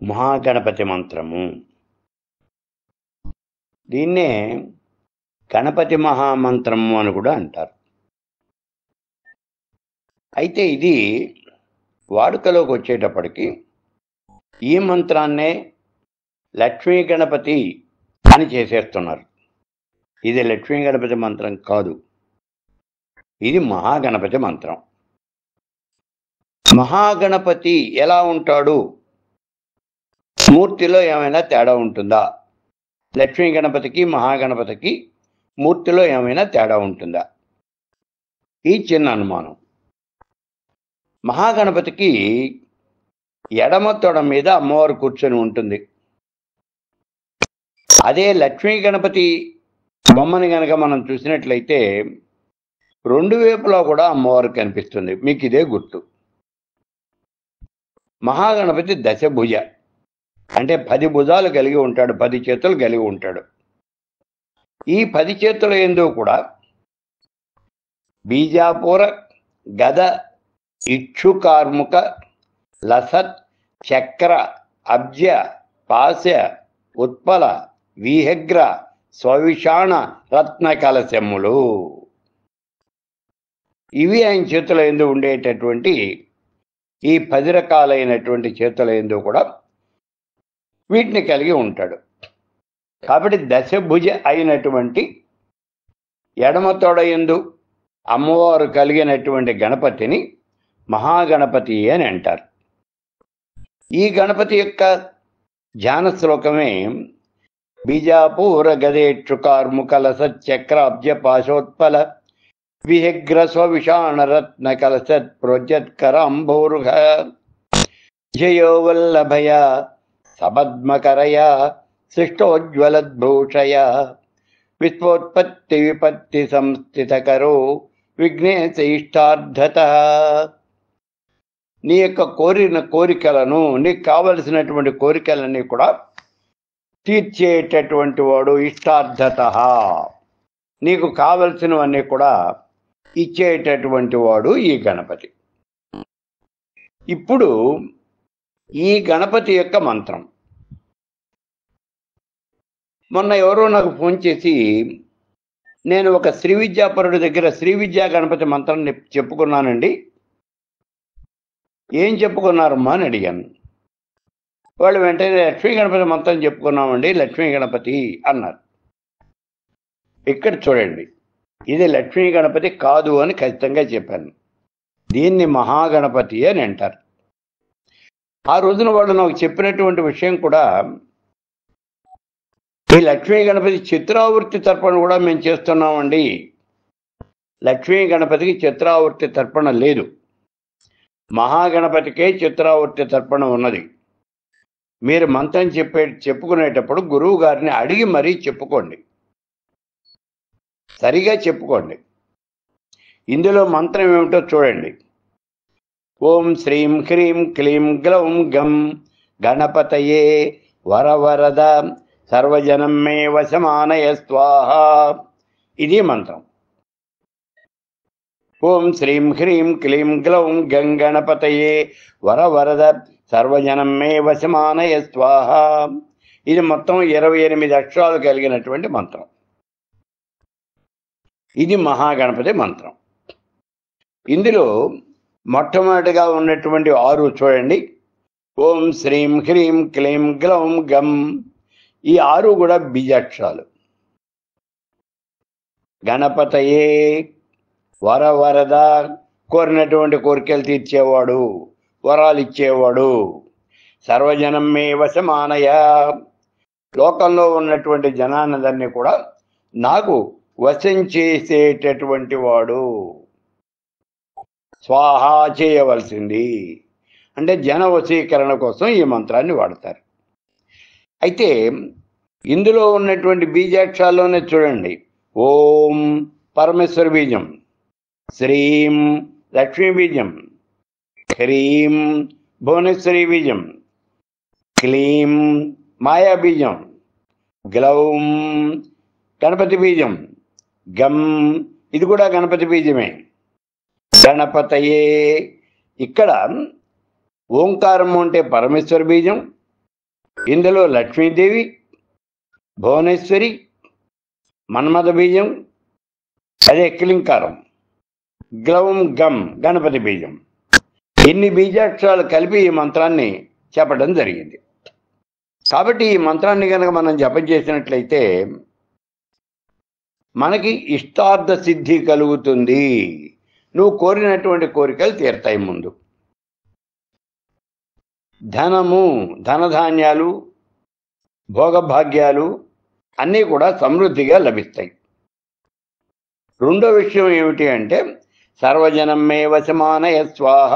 మహాగణపతి మంత్రము దీన్నే గణపతి మహామంత్రము అని కూడా అంటారు అయితే ఇది వాడుకలోకి వచ్చేటప్పటికి ఈ మంత్రాన్నే లక్ష్మీ గణపతి అని చేసేస్తున్నారు ఇది లక్ష్మీ గణపతి మంత్రం కాదు ఇది మహాగణపతి మంత్రం మహాగణపతి ఎలా ఉంటాడు మూర్తిలో ఏమైనా తేడా ఉంటుందా లక్ష్మీ గణపతికి మహాగణపతికి మూర్తిలో ఏమైనా తేడా ఉంటుందా ఈ చిన్న అనుమానం మహాగణపతికి ఎడమ తొడ మీద అమ్మవారు కూర్చొని ఉంటుంది అదే లక్ష్మీ గణపతి బొమ్మని గనక మనం చూసినట్లయితే రెండు వైపులా కూడా అమ్మవారు కనిపిస్తుంది మీకు ఇదే గుర్తు మహాగణపతి దశభుజ అంటే పది భుజాలు కలిగి ఉంటాడు పది చేతులు కలిగి ఉంటాడు ఈ పది చేతుల ఎందు కూడా బీజాపూర గద ఇక్షుకార్ముక లసత్ చక్ర అబ్జ పాశ ఉత్పల విహగ్ర స్వవిషాణ రత్న కలశములు ఇవి ఆయన చేతుల ఎందు ఉండేటటువంటి ఈ పది రకాలైనటువంటి చేతుల ఎందు కూడా వీటిని కలిగి ఉంటాడు కాబట్టి దశభుజ అయినటువంటి ఎడమ తొడ ఎందు అమ్మవారు కలిగినటువంటి గణపతిని మహాగణపతి అని అంటారు ఈ గణపతి యొక్క ధ్యాన శ్లోకమే బీజాపూర గదేక్షుకార్ముకల సచక్ర అబ్జ పాశోత్పల విహగ్ర స్వవిషాణరత్న కలసత్ ప్రోజ్యత్కరాంభోరుహ జయో వల్లభయ సపద్మకరయ సృష్టోజ్వలద్భూషయ విశ్వోత్పత్తి విపత్తి సంస్థితకరో విఘ్నేశ ఇష్టార్థత నీ యొక్క కోరిన కోరికలను నీకు కావలసినటువంటి కోరికలన్నీ కూడా తీర్చేటటువంటి వాడు ఇష్టార్థత నీకు కావలసినవన్నీ కూడా ఇచ్చేటటువంటి వాడు ఈ గణపతి ఇప్పుడు ఈ గణపతి యొక్క మంత్రం మొన్న ఎవరో నాకు ఫోన్ చేసి నేను ఒక శ్రీ విద్యాపరుడి దగ్గర శ్రీ విద్యా గణపతి మంత్రం నెప్- చెప్పుకున్నానండి ఏం చెప్పుకున్నారమ్మా అని అడిగాను వాళ్ళు వెంటనే లక్ష్మీ గణపతి మంత్రం చెప్పుకున్నామండి లక్ష్మీ గణపతి అన్నారు ఇక్కడ చూడండి ఇది లక్ష్మీ గణపతి కాదు అని ఖచ్చితంగా చెప్పాను దీన్ని మహాగణపతి అని అంటారు ఆ రోజున వాళ్ళు నాకు చెప్పినటువంటి విషయం కూడా ఈ లక్ష్మీ గణపతి చిత్రావృత్తి తర్పణ కూడా మేము చేస్తున్నామండి లక్ష్మీ గణపతికి చిత్రావృత్తి తర్పణ లేదు మహాగణపతికే చిత్రావృత్తి తర్పణ ఉన్నది మీరు మంత్రం చెప్పే చెప్పుకునేటప్పుడు గురువు గారిని అడిగి మరీ చెప్పుకోండి సరిగా చెప్పుకోండి ఇందులో మంత్రం ఏమిటో చూడండి ఓం శ్రీం హ్రీం క్లీం గ్లౌం గం గణపతయే వరవరద సర్వజనం మే వశమానయ స్వాహ ఇది మంత్రం ఓం శ్రీం హ్రీం క్లీం గ్లౌం గం గణపతయే వరవరద సర్వజనం మే వశమానయ స్వాహ ఇది మొత్తం ఇరవై ఎనిమిది అక్షరాలు కలిగినటువంటి మంత్రం ఇది మహాగణపతి మంత్రం ఇందులో మొట్టమొదటిగా ఉన్నటువంటి ఆరు చూడండి ఓం శ్రీం హ్రీం క్లీం గ్లౌం గం ఈ ఆరు కూడా బీజాక్షరాలు గణపతయే వరవరద కోరినటువంటి కోరికలు తీర్చేవాడు వరాలు ఇచ్చేవాడు సర్వజనం మే వశమానయ లోకంలో ఉన్నటువంటి జనానందరినీ కూడా నాకు వశం చేసేటటువంటి వాడు స్వాహా చేయవలసింది అంటే జన వశీకరణ కోసం ఈ మంత్రాన్ని వాడతారు అయితే ఇందులో ఉన్నటువంటి బీజాక్షరాల్లోనే చూడండి ఓం పరమేశ్వర బీజం శ్రీం లక్ష్మీ బీజం హ్రీం భువనేశ్వరి బీజం క్లీం మాయా బీజం గ్లౌం గణపతి బీజం గం ఇది కూడా గణపతి బీజమే గణపతయే ఇక్కడ ఓంకారం అంటే పరమేశ్వర బీజం ఇందులో లక్ష్మీదేవి భువనేశ్వరి మన్మథ బీజం అదే క్లింకారం గ్లవం గమ్ గణపతి బీజం ఇన్ని బీజాక్షరాలు కలిపి ఈ మంత్రాన్ని చెప్పడం జరిగింది కాబట్టి ఈ మంత్రాన్ని కనుక మనం జపం చేసినట్లయితే మనకి ఇష్టార్థ సిద్ధి కలుగుతుంది నువ్వు కోరినటువంటి కోరికలు తీరుతాయి ముందు ధనము ధనధాన్యాలు భోగభాగ్యాలు అన్నీ కూడా సమృద్ధిగా లభిస్తాయి రెండో విషయం ఏమిటి అంటే సర్వజనమే వశమానయ స్వాహ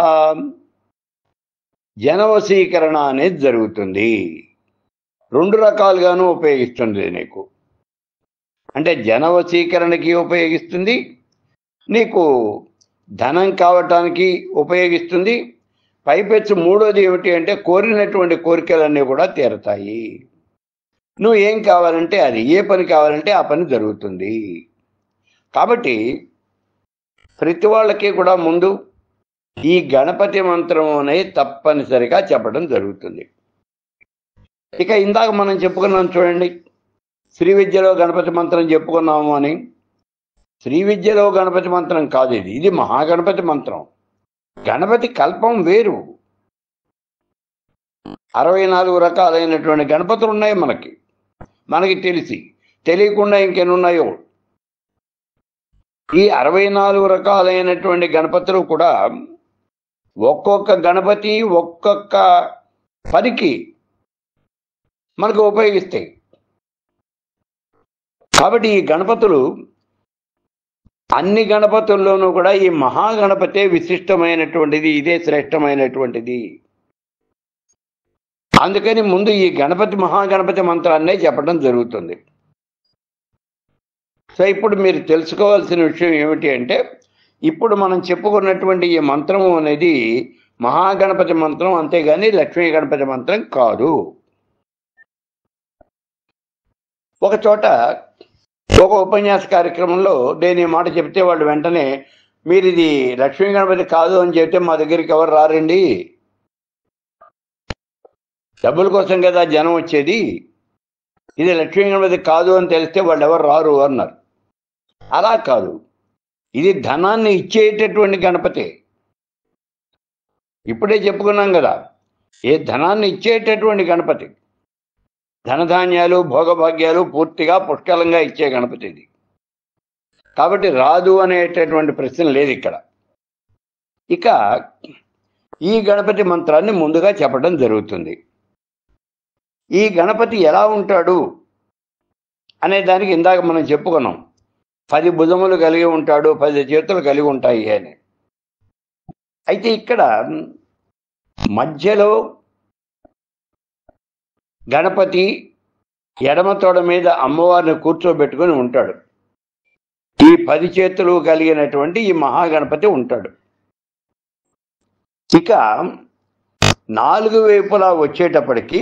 జనవశీకరణ అనేది జరుగుతుంది రెండు రకాలుగాను ఉపయోగిస్తుంది నీకు అంటే జనవశీకరణకి ఉపయోగిస్తుంది నీకు ధనం కావటానికి ఉపయోగిస్తుంది పైపెచ్చు మూడోది ఏమిటి అంటే కోరినటువంటి కోరికలన్నీ కూడా తీరతాయి నువ్వు ఏం కావాలంటే అది ఏ పని కావాలంటే ఆ పని జరుగుతుంది కాబట్టి ప్రతి వాళ్ళకి కూడా ముందు ఈ గణపతి మంత్రం అనేది తప్పనిసరిగా చెప్పడం జరుగుతుంది ఇక ఇందాక మనం చెప్పుకున్నాం చూడండి శ్రీ విద్యలో గణపతి మంత్రం చెప్పుకున్నాము అని శ్రీ విద్యలో గణపతి మంత్రం కాదు ఇది ఇది మహాగణపతి మంత్రం గణపతి కల్పం వేరు అరవై నాలుగు రకాలైనటువంటి గణపతులు ఉన్నాయి మనకి మనకి తెలిసి తెలియకుండా ఇంకెన్ని ఉన్నాయో ఈ అరవై నాలుగు రకాలైనటువంటి గణపతులు కూడా ఒక్కొక్క గణపతి ఒక్కొక్క పనికి మనకు ఉపయోగిస్తాయి కాబట్టి ఈ గణపతులు అన్ని గణపతుల్లోనూ కూడా ఈ మహాగణపతే విశిష్టమైనటువంటిది ఇదే శ్రేష్టమైనటువంటిది అందుకని ముందు ఈ గణపతి మహాగణపతి మంత్రాన్నే చెప్పడం జరుగుతుంది సో ఇప్పుడు మీరు తెలుసుకోవాల్సిన విషయం ఏమిటి అంటే ఇప్పుడు మనం చెప్పుకున్నటువంటి ఈ మంత్రము అనేది మహాగణపతి మంత్రం అంతేగాని లక్ష్మీ గణపతి మంత్రం కాదు ఒక చోట ఒక ఉపన్యాస కార్యక్రమంలో నేను ఈ మాట చెప్తే వాళ్ళు వెంటనే మీరు ఇది లక్ష్మీ గణపతి కాదు అని చెప్తే మా దగ్గరికి ఎవరు రారండి డబ్బుల కోసం కదా జనం వచ్చేది ఇది లక్ష్మీ గణపతి కాదు అని తెలిస్తే వాళ్ళు ఎవరు రారు అన్నారు అలా కాదు ఇది ధనాన్ని ఇచ్చేటటువంటి గణపతి ఇప్పుడే చెప్పుకున్నాం కదా ఏ ధనాన్ని ఇచ్చేటటువంటి గణపతి ధనధాన్యాలు భోగభాగ్యాలు పూర్తిగా పుష్కలంగా ఇచ్చే గణపతి ఇది కాబట్టి రాదు అనేటటువంటి ప్రశ్న లేదు ఇక్కడ ఇక ఈ గణపతి మంత్రాన్ని ముందుగా చెప్పడం జరుగుతుంది ఈ గణపతి ఎలా ఉంటాడు అనే దానికి ఇందాక మనం చెప్పుకున్నాం పది భుజములు కలిగి ఉంటాడు పది చేతులు కలిగి ఉంటాయి అని అయితే ఇక్కడ మధ్యలో గణపతి ఎడమ తోడ మీద అమ్మవారిని కూర్చోబెట్టుకుని ఉంటాడు ఈ పది చేతులు కలిగినటువంటి ఈ మహాగణపతి ఉంటాడు ఇక నాలుగు వైపులా వచ్చేటప్పటికి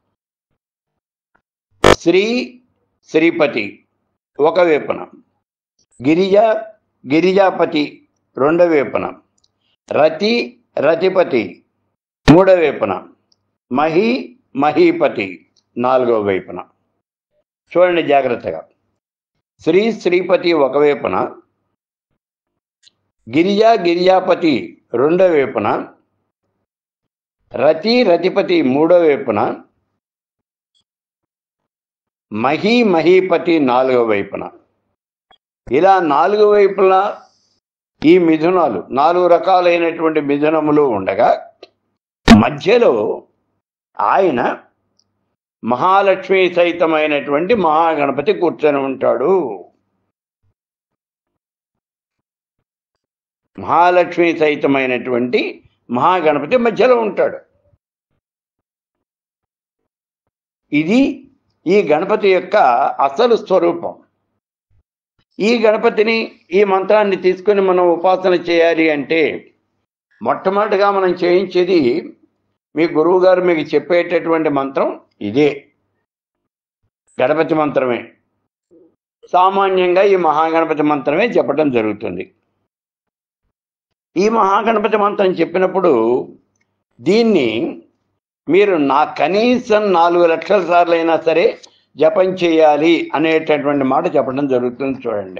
శ్రీ శ్రీపతి ఒక వైపున గిరిజ గిరిజాపతి రెండో వైపున రతి రతిపతి మూడో వైపున మహి మహీపతి నాలుగో వైపున చూడండి జాగ్రత్తగా శ్రీ శ్రీపతి ఒక వైపున గిరిజా గిరిజాపతి రెండో వైపున రతి రతిపతి మూడో వైపున మహీ మహీపతి నాలుగో వైపున ఇలా నాలుగు వైపులా ఈ మిథునాలు నాలుగు రకాలైనటువంటి మిథునములు ఉండగా మధ్యలో ఆయన మహాలక్ష్మి సహితమైనటువంటి మహాగణపతి కూర్చొని ఉంటాడు మహాలక్ష్మి సహితమైనటువంటి మహాగణపతి మధ్యలో ఉంటాడు ఇది ఈ గణపతి యొక్క అసలు స్వరూపం ఈ గణపతిని ఈ మంత్రాన్ని తీసుకొని మనం ఉపాసన చేయాలి అంటే మొట్టమొదటిగా మనం చేయించేది మీ గురువు గారు మీకు చెప్పేటటువంటి మంత్రం ఇదే గణపతి మంత్రమే సామాన్యంగా ఈ మహాగణపతి మంత్రమే చెప్పడం జరుగుతుంది ఈ మహాగణపతి మంత్రం చెప్పినప్పుడు దీన్ని మీరు నా కనీసం నాలుగు లక్షల సార్లు అయినా సరే జపం చేయాలి అనేటటువంటి మాట చెప్పడం జరుగుతుంది చూడండి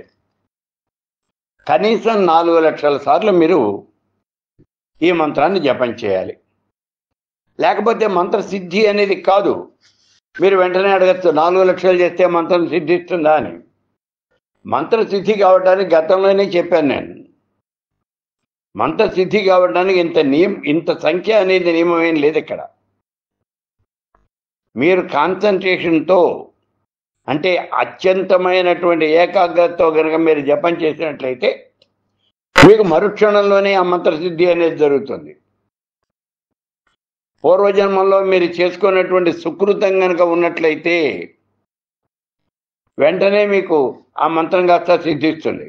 కనీసం నాలుగు లక్షల సార్లు మీరు ఈ మంత్రాన్ని జపం చేయాలి లేకపోతే మంత్ర సిద్ధి అనేది కాదు మీరు వెంటనే అడగచ్చు నాలుగు లక్షలు చేస్తే మంత్రం సిద్ధిస్తుందా అని మంత్ర సిద్ధి కావడానికి గతంలోనే చెప్పాను నేను మంత్ర సిద్ధి కావడానికి ఇంత నియం ఇంత సంఖ్య అనేది నియమం ఏం లేదు ఇక్కడ మీరు కాన్సన్ట్రేషన్తో అంటే అత్యంతమైనటువంటి ఏకాగ్రతతో కనుక మీరు జపం చేసినట్లయితే మీకు మరుక్షణంలోనే ఆ మంత్రసిద్ధి అనేది జరుగుతుంది పూర్వజన్మంలో మీరు చేసుకున్నటువంటి సుకృతం కనుక ఉన్నట్లయితే వెంటనే మీకు ఆ మంత్రం కాస్త సిద్ధిస్తుంది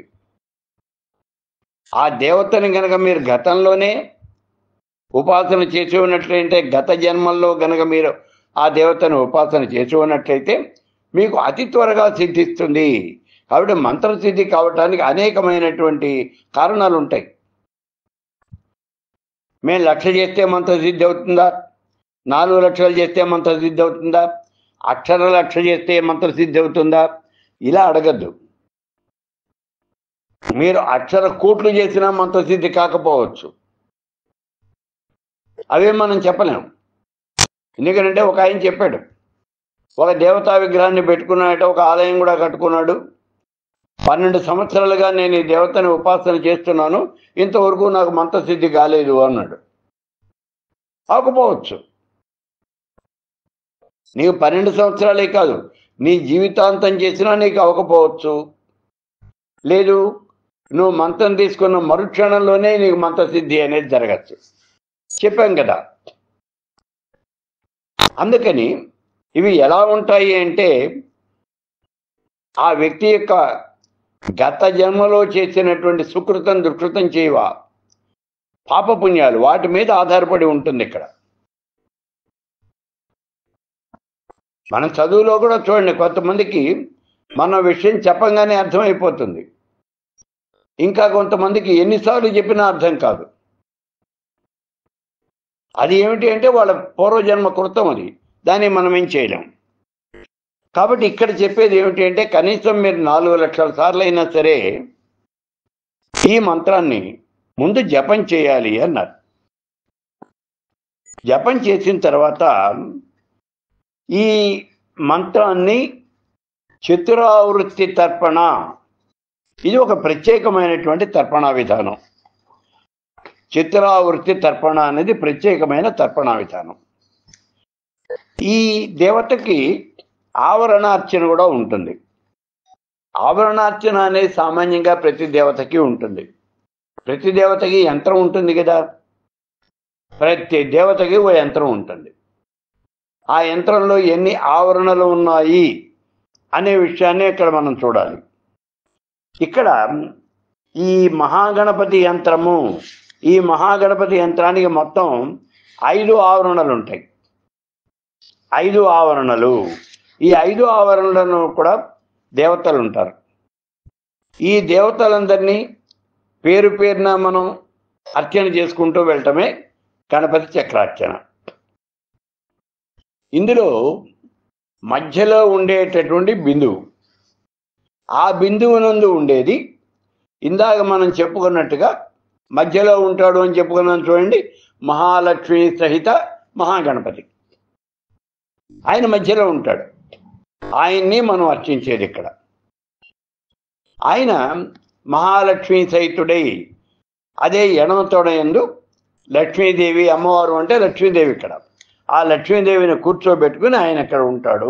ఆ దేవతని కనుక మీరు గతంలోనే ఉపాసన చేసి ఉన్నట్లయితే గత జన్మల్లో కనుక మీరు ఆ దేవతను ఉపాసన చేసి ఉన్నట్లయితే మీకు అతి త్వరగా సిద్ధిస్తుంది కాబట్టి మంత్రసిద్ధి కావటానికి అనేకమైనటువంటి కారణాలు ఉంటాయి మేము లక్ష చేస్తే మంత్రసిద్ధి అవుతుందా నాలుగు లక్షలు చేస్తే మంత్రసిద్ధి అవుతుందా అక్షర లక్ష చేస్తే మంత్రసిద్ధి అవుతుందా ఇలా అడగద్దు మీరు అక్షర కోట్లు చేసినా మంత్రసిద్ధి కాకపోవచ్చు అవే మనం చెప్పలేం ఎందుకంటే ఒక ఆయన చెప్పాడు ఒక దేవతా విగ్రహాన్ని పెట్టుకున్నాడట ఒక ఆలయం కూడా కట్టుకున్నాడు పన్నెండు సంవత్సరాలుగా నేను ఈ దేవతని ఉపాసన చేస్తున్నాను ఇంతవరకు నాకు మంత్రసిద్ధి కాలేదు అన్నాడు అవ్వకపోవచ్చు నీకు పన్నెండు సంవత్సరాలే కాదు నీ జీవితాంతం చేసినా నీకు అవ్వకపోవచ్చు లేదు నువ్వు మంత్రం తీసుకున్న మరుక్షణంలోనే నీకు మంత్రసిద్ధి అనేది జరగచ్చు చెప్పాం కదా అందుకని ఇవి ఎలా ఉంటాయి అంటే ఆ వ్యక్తి యొక్క గత జన్మలో చేసినటువంటి సుకృతం దుష్కృతం చేయవా పాపపుణ్యాలు వాటి మీద ఆధారపడి ఉంటుంది ఇక్కడ మన చదువులో కూడా చూడండి కొంతమందికి మన విషయం చెప్పంగానే అర్థమైపోతుంది ఇంకా కొంతమందికి ఎన్నిసార్లు చెప్పినా అర్థం కాదు అది ఏమిటి అంటే వాళ్ళ పూర్వజన్మ కృతం అది దాన్ని మనం ఏం చేయలేం కాబట్టి ఇక్కడ చెప్పేది ఏమిటి అంటే కనీసం మీరు నాలుగు లక్షల సార్లు అయినా సరే ఈ మంత్రాన్ని ముందు జపం చేయాలి అన్నారు జపం చేసిన తర్వాత ఈ మంత్రాన్ని చతురావృత్తి తర్పణ ఇది ఒక ప్రత్యేకమైనటువంటి తర్పణ విధానం చిత్రావృత్తి తర్పణ అనేది ప్రత్యేకమైన తర్పణ విధానం ఈ దేవతకి ఆవరణార్చన కూడా ఉంటుంది ఆవరణార్చన అనేది సామాన్యంగా ప్రతి దేవతకి ఉంటుంది ప్రతి దేవతకి యంత్రం ఉంటుంది కదా ప్రతి దేవతకి ఓ యంత్రం ఉంటుంది ఆ యంత్రంలో ఎన్ని ఆవరణలు ఉన్నాయి అనే విషయాన్ని ఇక్కడ మనం చూడాలి ఇక్కడ ఈ మహాగణపతి యంత్రము ఈ మహాగణపతి యంత్రానికి మొత్తం ఐదు ఆవరణలు ఉంటాయి ఐదు ఆవరణలు ఈ ఐదు ఆవరణలను కూడా దేవతలు ఉంటారు ఈ దేవతలందరినీ పేరు పేరున మనం అర్చన చేసుకుంటూ వెళ్ళటమే గణపతి చక్రార్చన ఇందులో మధ్యలో ఉండేటటువంటి బిందువు ఆ బిందువునందు ఉండేది ఇందాక మనం చెప్పుకున్నట్టుగా మధ్యలో ఉంటాడు అని చెప్పుకున్నాం చూడండి మహాలక్ష్మి సహిత మహాగణపతి ఆయన మధ్యలో ఉంటాడు ఆయన్ని మనం అర్చించేది ఇక్కడ ఆయన మహాలక్ష్మి సహితుడై అదే ఎడమ తోడయందు లక్ష్మీదేవి అమ్మవారు అంటే లక్ష్మీదేవి ఇక్కడ ఆ లక్ష్మీదేవిని కూర్చోబెట్టుకుని ఆయన ఇక్కడ ఉంటాడు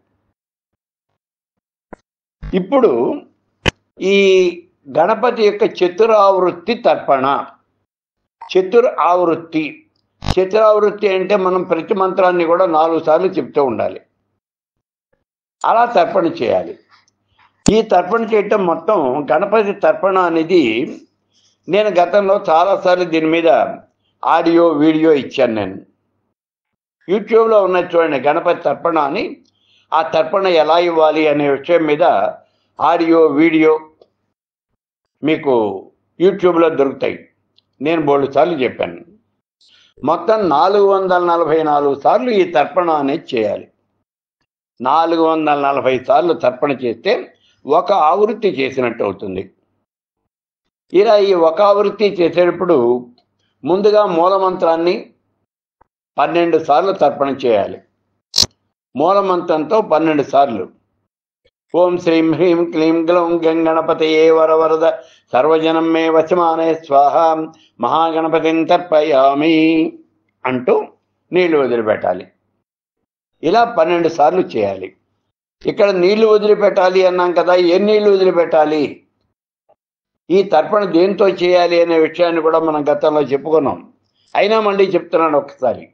ఇప్పుడు ఈ గణపతి యొక్క చతురావృత్తి తర్పణ చతుర్ ఆవృత్తి చతురావృత్తి అంటే మనం ప్రతి మంత్రాన్ని కూడా నాలుగు సార్లు చెప్తూ ఉండాలి అలా తర్పణ చేయాలి ఈ తర్పణ చేయటం మొత్తం గణపతి తర్పణ అనేది నేను గతంలో చాలాసార్లు దీని మీద ఆడియో వీడియో ఇచ్చాను నేను యూట్యూబ్లో ఉన్నది చూడండి గణపతి తర్పణ అని ఆ తర్పణ ఎలా ఇవ్వాలి అనే విషయం మీద ఆడియో వీడియో మీకు యూట్యూబ్లో దొరుకుతాయి నేను బోల్డ్ సార్లు చెప్పాను మొత్తం నాలుగు వందల నలభై నాలుగు సార్లు ఈ తర్పణ అనేది చేయాలి నాలుగు వందల నలభై సార్లు తర్పణ చేస్తే ఒక ఆవృత్తి చేసినట్టు అవుతుంది ఇలా ఈ ఒక ఆవృత్తి చేసేటప్పుడు ముందుగా మూలమంత్రాన్ని పన్నెండు సార్లు తర్పణ చేయాలి మూలమంత్రంతో పన్నెండు సార్లు ఓం శ్రీం హ్రీం క్లీం గ్లౌం గంగణపతయే వరవరద సర్వజనం మే వచమానే స్వాహ మహాగణపతిని తర్పయామి అంటూ నీళ్లు వదిలిపెట్టాలి ఇలా పన్నెండు సార్లు చేయాలి ఇక్కడ నీళ్లు వదిలిపెట్టాలి అన్నాం కదా ఎన్ని నీళ్లు వదిలిపెట్టాలి ఈ తర్పణ దేంతో చేయాలి అనే విషయాన్ని కూడా మనం గతంలో చెప్పుకున్నాం అయినా మళ్ళీ చెప్తున్నాను ఒకసారి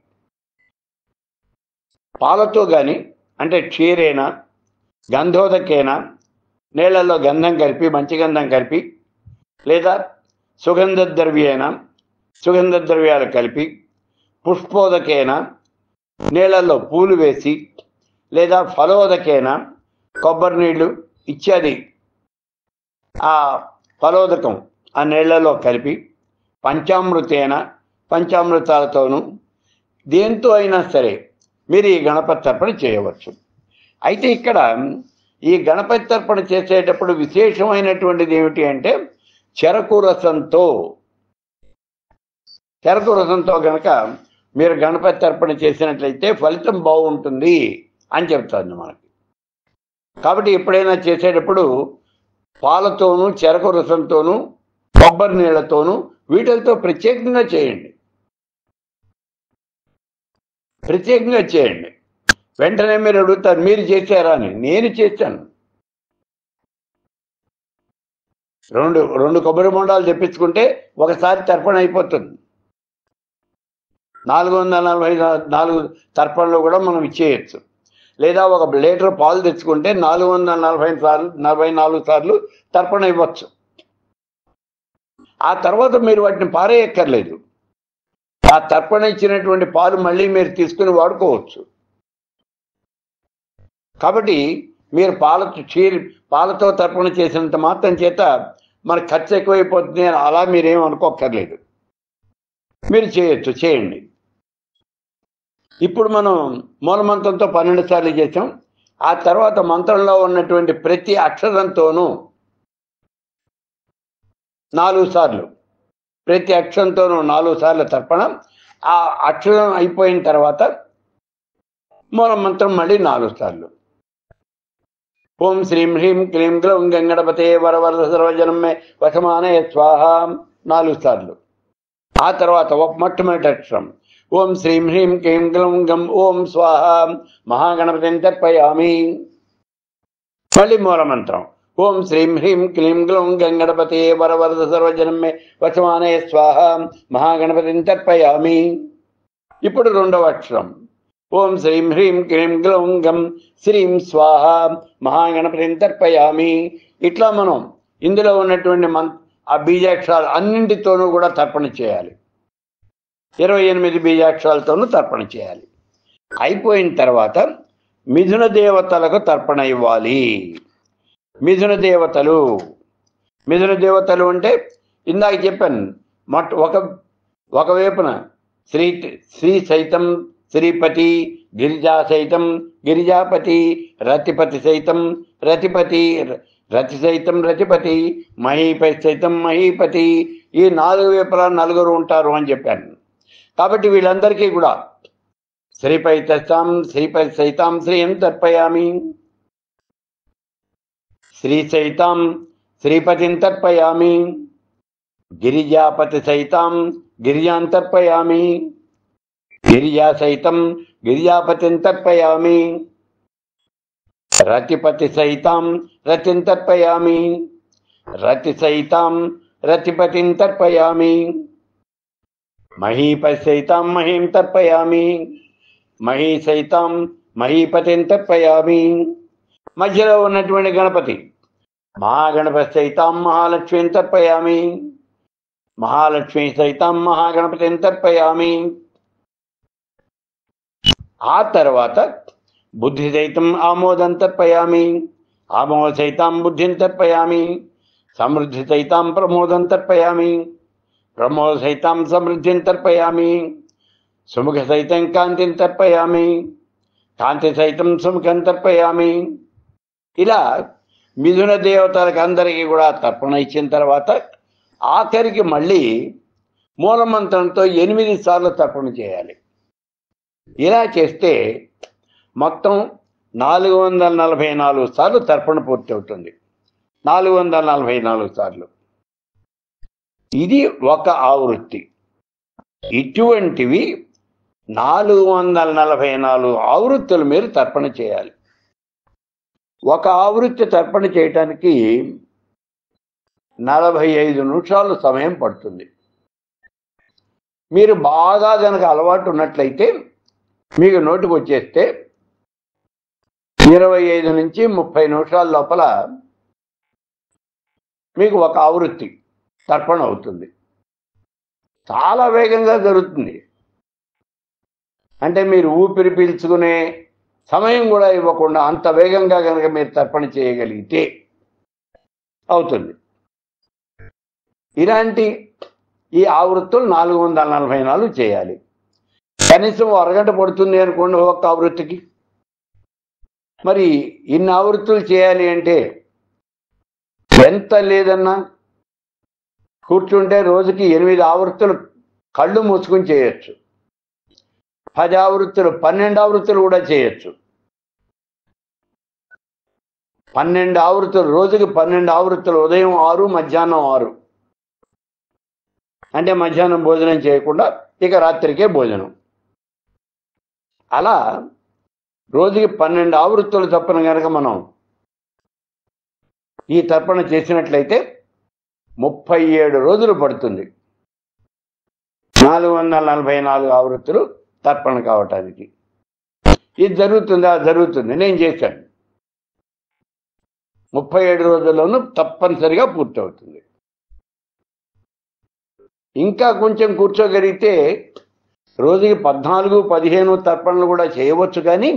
పాలతో కానీ అంటే క్షీరేనా గంధోదకేనా నీళ్ళల్లో గంధం కలిపి మంచి గంధం కలిపి లేదా సుగంధ ద్రవ్యేన సుగంధ ద్రవ్యాలు కలిపి పుష్పోదకేన నీళ్ళల్లో పూలు వేసి లేదా ఫలోదకేన కొబ్బరి నీళ్లు ఇత్యాది ఆ ఫలోదకం ఆ నీళ్లలో కలిపి పంచామృతేన పంచామృతాలతోనూ దేంతో అయినా సరే మీరు ఈ గణపతి తర్పణ చేయవచ్చు అయితే ఇక్కడ ఈ గణపతి తర్పణ చేసేటప్పుడు విశేషమైనటువంటిది ఏమిటి అంటే చెరకు రసంతో చెరకు రసంతో గనక మీరు గణపతి తర్పణ చేసినట్లయితే ఫలితం బాగుంటుంది అని చెప్తుంది మనకి కాబట్టి ఎప్పుడైనా చేసేటప్పుడు పాలతోనూ చెరకు రసంతోనూ కొబ్బరి నీళ్లతోనూ వీటితో ప్రత్యేకంగా చేయండి ప్రత్యేకంగా చేయండి వెంటనే మీరు అడుగుతారు మీరు చేశారా అని నేను చేశాను రెండు రెండు కొబ్బరి బొండాలు తెప్పించుకుంటే ఒకసారి తర్పణ అయిపోతుంది నాలుగు వందల నలభై నా- నాలుగు తర్పణలు కూడా మనం ఇచ్చేయచ్చు లేదా ఒక లీటర్ పాలు తెచ్చుకుంటే నాలుగు వందల నలభై సార్లు నలభై నాలుగు సార్లు తర్పణ ఇవ్వచ్చు ఆ తర్వాత మీరు వాటిని పారేయక్కర్లేదు ఆ తర్పణ ఇచ్చినటువంటి పాలు మళ్ళీ మీరు తీసుకుని వాడుకోవచ్చు కాబట్టి మీరు పాలతో చీరి పాలతో తర్పణ చేసినంత మాత్రం చేత మన ఖర్చు ఎక్కువైపోతుంది అని అలా మీరేం అనుకోక్కర్లేదు మీరు చేయొచ్చు చేయండి ఇప్పుడు మనం మూలమంత్రంతో పన్నెండు సార్లు చేసాం ఆ తర్వాత మంత్రంలో ఉన్నటువంటి ప్రతి అక్షరంతోనూ నాలుగు సార్లు ప్రతి అక్షరంతోనూ నాలుగు సార్లు తర్పణ ఆ అక్షరం అయిపోయిన తర్వాత మూల మంత్రం మళ్ళీ నాలుగు సార్లు ఓం శ్రీం హ్రీం క్లీం గ్లౌం గంగణపతే వరవర సర్వజనం మే వశమానే స్వాహ నాలుగు సార్లు ఆ తర్వాత ఒక మొట్టమొదటి అక్షరం ఓం శ్రీం హ్రీం క్లీం గ్లౌం గం ఓం స్వాహ మహాగణపతిని తర్పయామి మళ్ళీ మూల మంత్రం ఓం శ్రీం హ్రీం క్లీం గ్లౌం గంగణపతే వరవరద సర్వజనం మే వచమానే స్వాహ మహాగణపతిని తర్పయామి ఇప్పుడు రెండవ అక్షరం ఓం శ్రీం హ్రీం క్లీం గ్లౌం గం శ్రీం స్వాహ మహాగణపతిని తర్పయామి ఇట్లా మనం ఇందులో ఉన్నటువంటి మన్ ఆ బీజాక్షరాలు అన్నింటితోనూ కూడా తర్పణ చేయాలి ఇరవై ఎనిమిది బీజాక్షరాలతోనూ తర్పణ చేయాలి అయిపోయిన తర్వాత మిథున దేవతలకు తర్పణ ఇవ్వాలి మిథున దేవతలు మిథున దేవతలు అంటే ఇందాక చెప్పాను మొట్ట ఒక ఒకవైపున శ్రీ శ్రీ సైతం శ్రీపతి గిరిజా సైతం గిరిజాపతి రతిపతి సైతం రతిపతి రతి సైతం రతిపతి మహీపతి సైతం మహీపతి ఈ నాలుగు వైపులా నలుగురు ఉంటారు అని చెప్పాను కాబట్టి వీళ్ళందరికీ కూడా శ్రీపై తెస్తాం శ్రీపతి సైతాం శ్రీయం తర్పయామి శ్రీ సైతాం శ్రీపతిం తర్పయామి గిరిజాపతి సైతాం గిరిజాం తర్పయామి గిరిజా సైతం గిరిజాపతిం తర్పయామి రతిపతి సైతాం రతిం తర్పయామి రతి సైతాం రతిపతిం తర్పయామి మహీపతి సైతాం మహీం తర్పయామి మహీ సైతాం మహీపతిని తర్పయామి మధ్యలో ఉన్నటువంటి గణపతి మహాగణపతి సైతాం మహాలక్ష్మిని తర్పయామి మహాలక్ష్మి సైతాం మహాగణపతిని తర్పయామి ఆ తర్వాత బుద్ధి సైతం ఆమోదం తర్పయామి ఆమోద సైతాం బుద్ధిని తర్పయామి సమృద్ధి సైతాం ప్రమోదం తర్పయామి ప్రమోద సైతాం సమృద్ధిని తర్పయామి సుముఖ సైతం కాంతిని తర్పయామి కాంతి సైతం సుముఖం తర్పయామి ఇలా మిథున దేవతలకు అందరికీ కూడా తర్పణ ఇచ్చిన తర్వాత ఆఖరికి మళ్ళీ మూలమంత్రంతో ఎనిమిది సార్లు తర్పణ చేయాలి ఇలా చేస్తే మొత్తం నాలుగు వందల నలభై నాలుగు సార్లు తర్పణ పూర్తి అవుతుంది నాలుగు వందల నలభై నాలుగు సార్లు ఇది ఒక ఆవృత్తి ఇటువంటివి నాలుగు వందల నలభై నాలుగు ఆవృత్తులు మీరు తర్పణ చేయాలి ఒక ఆవృత్తి తర్పణ చేయటానికి నలభై ఐదు నిమిషాలు సమయం పడుతుంది మీరు బాగా కనుక అలవాటు ఉన్నట్లయితే మీకు నోటికి వచ్చేస్తే ఇరవై ఐదు నుంచి ముప్పై నిమిషాల లోపల మీకు ఒక ఆవృత్తి తర్పణ అవుతుంది చాలా వేగంగా జరుగుతుంది అంటే మీరు ఊపిరి పీల్చుకునే సమయం కూడా ఇవ్వకుండా అంత వేగంగా కనుక మీరు తర్పణ చేయగలిగితే అవుతుంది ఇలాంటి ఈ ఆవృత్తులు నాలుగు వందల నలభై నాలుగు చేయాలి కనీసం అరగంట పడుతుంది అనుకోండి ఒక్క ఆవృత్తికి మరి ఇన్ని ఆవృత్తులు చేయాలి అంటే ఎంత లేదన్నా కూర్చుంటే రోజుకి ఎనిమిది ఆవృత్తులు కళ్ళు మూసుకుని చేయొచ్చు పది ఆవృత్తులు పన్నెండు ఆవృత్తులు కూడా చేయొచ్చు పన్నెండు ఆవృత్తులు రోజుకి పన్నెండు ఆవృత్తులు ఉదయం ఆరు మధ్యాహ్నం ఆరు అంటే మధ్యాహ్నం భోజనం చేయకుండా ఇక రాత్రికే భోజనం అలా రోజుకి పన్నెండు ఆవృత్తులు తప్పన కనుక మనం ఈ తర్పణ చేసినట్లయితే ముప్పై ఏడు రోజులు పడుతుంది నాలుగు వందల నలభై నాలుగు ఆవృత్తులు తర్పణ కావటానికి ఇది జరుగుతుందా జరుగుతుంది నేను చేశాను ముప్పై ఏడు రోజుల్లోనూ తప్పనిసరిగా పూర్తవుతుంది ఇంకా కొంచెం కూర్చోగలిగితే రోజుకి పద్నాలుగు పదిహేను తర్పణలు కూడా చేయవచ్చు కానీ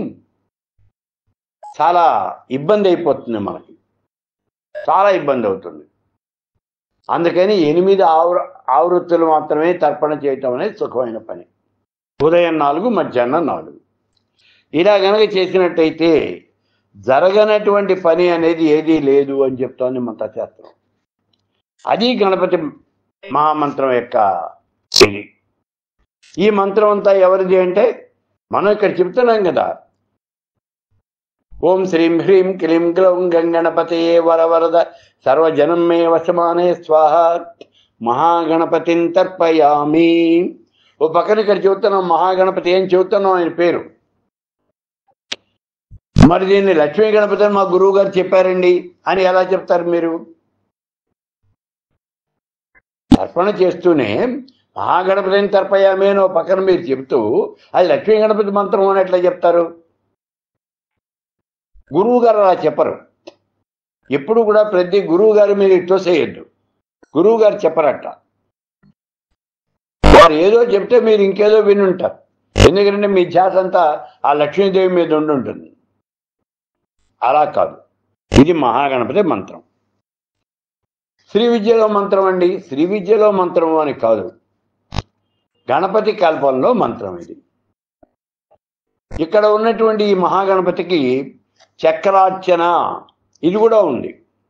చాలా ఇబ్బంది అయిపోతుంది మనకి చాలా ఇబ్బంది అవుతుంది అందుకని ఎనిమిది ఆవృ ఆవృత్తులు మాత్రమే తర్పణ చేయటం అనేది సుఖమైన పని ఉదయం నాలుగు మధ్యాహ్నం నాలుగు ఇలా గనక చేసినట్టయితే జరగనటువంటి పని అనేది ఏదీ లేదు అని చెప్తోంది మంత్రశాస్త్రం అది గణపతి మహామంత్రం యొక్క ఇది ఈ మంత్రం అంతా ఎవరిది అంటే మనం ఇక్కడ చెప్తున్నాం కదా ఓం శ్రీం హ్రీం క్లీం గ్లౌం గంగణపతయే వరవరద సర్వజనం మే వశమానే స్వాహ మహాగణపతిని తర్పయామి ఓ పక్కన ఇక్కడ చెబుతున్నాం మహాగణపతి ఏం చెబుతున్నాం ఆయన పేరు మరి దీన్ని లక్ష్మీ గణపతి అని మా గురువు గారు చెప్పారండి అని ఎలా చెప్తారు మీరు తర్పణ చేస్తూనే మహాగణపతిని తర్పయామి అని ఓ పక్కన మీరు చెబుతూ అది లక్ష్మీ గణపతి మంత్రం అని ఎట్లా చెప్తారు గురువు గారు అలా చెప్పరు ఎప్పుడు కూడా ప్రతి గురువు గారు మీరు తోసేయద్దు గురువు గారు చెప్పరట వారు ఏదో చెప్తే మీరు ఇంకేదో విని ఉంటారు ఎందుకంటే మీ ధ్యాస అంతా ఆ లక్ష్మీదేవి మీద ఉండి ఉంటుంది అలా కాదు ఇది మహాగణపతి మంత్రం శ్రీ విద్యలో మంత్రం అండి శ్రీ విద్యలో మంత్రం అని కాదు గణపతి కల్పంలో మంత్రం ఇది ఇక్కడ ఉన్నటువంటి ఈ మహాగణపతికి చక్రార్చన ఇది కూడా ఉంది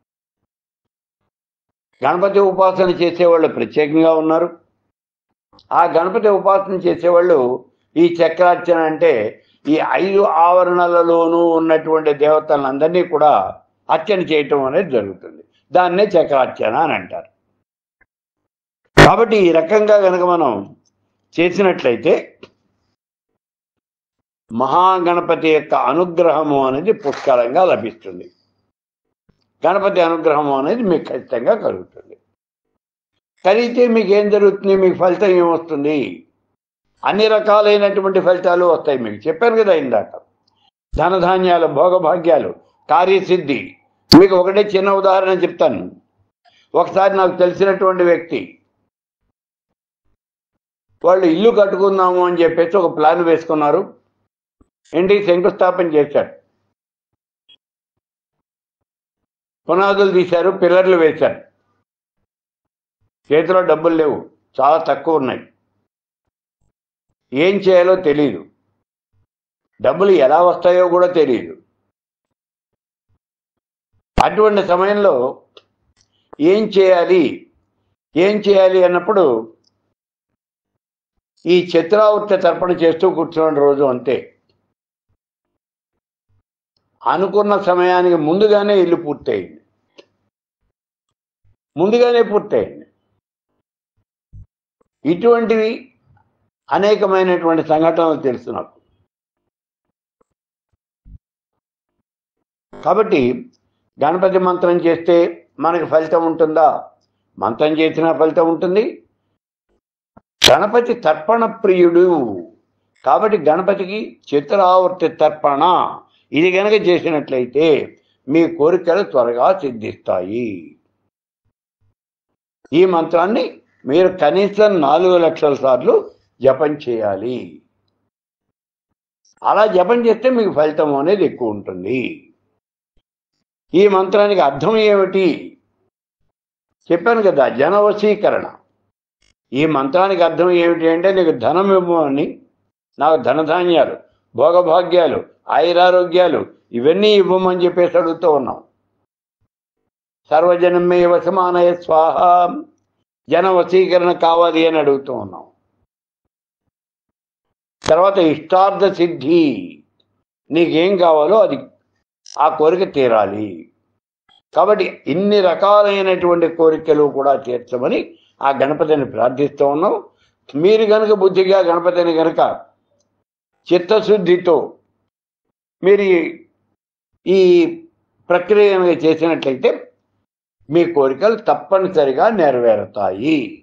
గణపతి ఉపాసన చేసేవాళ్ళు ప్రత్యేకంగా ఉన్నారు ఆ గణపతి ఉపాసన చేసేవాళ్ళు ఈ చక్రార్చన అంటే ఈ ఐదు ఆవరణలలోనూ ఉన్నటువంటి దేవతలందరినీ కూడా అర్చన చేయటం అనేది జరుగుతుంది దాన్నే చక్రార్చన అని అంటారు కాబట్టి ఈ రకంగా కనుక మనం చేసినట్లయితే మహాగణపతి యొక్క అనుగ్రహము అనేది పుష్కలంగా లభిస్తుంది గణపతి అనుగ్రహము అనేది మీకు ఖచ్చితంగా కలుగుతుంది కలిగితే మీకు ఏం జరుగుతుంది మీకు ఫలితం ఏమొస్తుంది అన్ని రకాలైనటువంటి ఫలితాలు వస్తాయి మీకు చెప్పాను కదా ఇందాక ధనధాన్యాలు భోగభాగ్యాలు కార్యసిద్ధి మీకు ఒకటే చిన్న ఉదాహరణ చెప్తాను ఒకసారి నాకు తెలిసినటువంటి వ్యక్తి వాళ్ళు ఇల్లు కట్టుకుందాము అని చెప్పేసి ఒక ప్లాన్ వేసుకున్నారు ఏంటి శంకుస్థాపన చేశారు పునాదులు తీశారు పిల్లర్లు వేశారు చేతిలో డబ్బులు లేవు చాలా తక్కువ ఉన్నాయి ఏం చేయాలో తెలియదు డబ్బులు ఎలా వస్తాయో కూడా తెలియదు అటువంటి సమయంలో ఏం చేయాలి ఏం చేయాలి అన్నప్పుడు ఈ చిత్రావృత్తి తర్పణ చేస్తూ కూర్చున్న రోజు అంతే అనుకున్న సమయానికి ముందుగానే ఇల్లు పూర్తయింది ముందుగానే పూర్తయింది ఇటువంటివి అనేకమైనటువంటి సంఘటనలు తెలుసు నాకు కాబట్టి గణపతి మంత్రం చేస్తే మనకి ఫలితం ఉంటుందా మంత్రం చేసిన ఫలితం ఉంటుంది గణపతి తర్పణ ప్రియుడు కాబట్టి గణపతికి చిత్రావర్తి తర్పణ ఇది గనక చేసినట్లయితే మీ కోరికలు త్వరగా సిద్ధిస్తాయి ఈ మంత్రాన్ని మీరు కనీసం నాలుగు లక్షల సార్లు జపం చేయాలి అలా జపం చేస్తే మీకు ఫలితం అనేది ఎక్కువ ఉంటుంది ఈ మంత్రానికి అర్థం ఏమిటి చెప్పాను కదా జనవశీకరణ ఈ మంత్రానికి అర్థం ఏమిటి అంటే నీకు ధనం ఇవ్వమని నాకు ధనధాన్యాలు భోగభాగ్యాలు ఆయురారోగ్యాలు ఇవన్నీ ఇవ్వమని చెప్పేసి అడుగుతూ ఉన్నాం సర్వజనమే వసమానయ స్వాహ జన వశీకరణ కావాలి అని అడుగుతూ ఉన్నాం తర్వాత ఇష్టార్థ సిద్ధి నీకేం కావాలో అది ఆ కోరిక తీరాలి కాబట్టి ఇన్ని రకాలైనటువంటి కోరికలు కూడా తీర్చమని ఆ గణపతిని ప్రార్థిస్తూ ఉన్నాం మీరు కనుక బుద్ధిగా గణపతిని కనుక చిత్తశుద్ధితో మీరు ఈ- ఈ ప్రక్రియ కనుక చేసినట్లయితే మీ కోరికలు తప్పనిసరిగా నెరవేరుతాయి